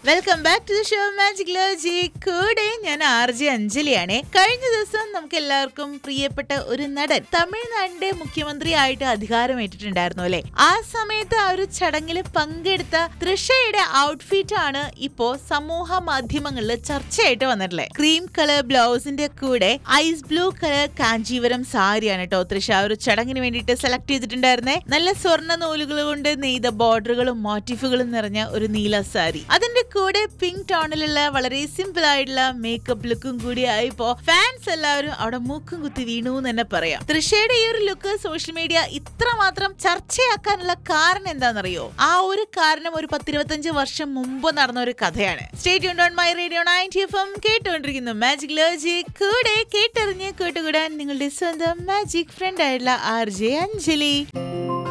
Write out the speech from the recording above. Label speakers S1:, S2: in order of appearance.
S1: welcome back to the show magic ലോജി കൂടെ ഞാൻ ആർ ജെ അഞ്ജലിയാണ് കഴിഞ്ഞ ദിവസം നമുക്ക് എല്ലാവർക്കും പ്രിയപ്പെട്ട ഒരു നടൻ തമിഴ്നാടിന്റെ മുഖ്യമന്ത്രിയായിട്ട് അധികാരമേറ്റിട്ടുണ്ടായിരുന്നു അല്ലെ ആ സമയത്ത് ആ ഒരു ചടങ്ങിൽ പങ്കെടുത്ത തൃഷയുടെ ഔട്ട്ഫിറ്റ് ആണ് ഇപ്പോ സമൂഹ മാധ്യമങ്ങളിൽ ചർച്ചയായിട്ട് വന്നിട്ടുള്ളത് ക്രീം കളർ ബ്ലൗസിന്റെ കൂടെ ഐസ് ബ്ലൂ കളർ കാഞ്ചീവരം സാരിയാണ് കേട്ടോ തൃഷ ആ ഒരു ചടങ്ങിന് വേണ്ടിയിട്ട് സെലക്ട് ചെയ്തിട്ടുണ്ടായിരുന്നേ നല്ല സ്വർണ്ണ നൂലുകൾ കൊണ്ട് നെയ്ത ബോർഡറുകളും മോട്ടീഫുകളും നിറഞ്ഞ ഒരു നീല സാരി അതിന്റെ കൂടെ പിങ്ക് ടോണിലുള്ള വളരെ സിമ്പിൾ ആയിട്ടുള്ള മേക്കപ്പ് ലുക്കും കൂടി ആയപ്പോ ഫാൻസ് എല്ലാവരും അവിടെ മൂക്കും കുത്തി വീണു എന്ന് തന്നെ പറയാം തൃഷയുടെ ഈ ഒരു ലുക്ക് സോഷ്യൽ മീഡിയ ഇത്രമാത്രം ചർച്ചയാക്കാനുള്ള കാരണം എന്താണെന്നറിയോ ആ ഒരു കാരണം ഒരു പത്തിരുപത്തഞ്ച് വർഷം മുമ്പ് നടന്ന ഒരു കഥയാണ് state on my radio ninety F M കേട്ടുകൊണ്ടിരിക്കുന്നു മാജിക് ലോജി കൂടെ കേട്ടറിഞ്ഞ് കേട്ടുകൂടാൻ നിങ്ങളുടെ സ്വന്തം മാജിക് ഫ്രണ്ട് ആയിട്ടുള്ള ആർ ജെ അഞ്ജലി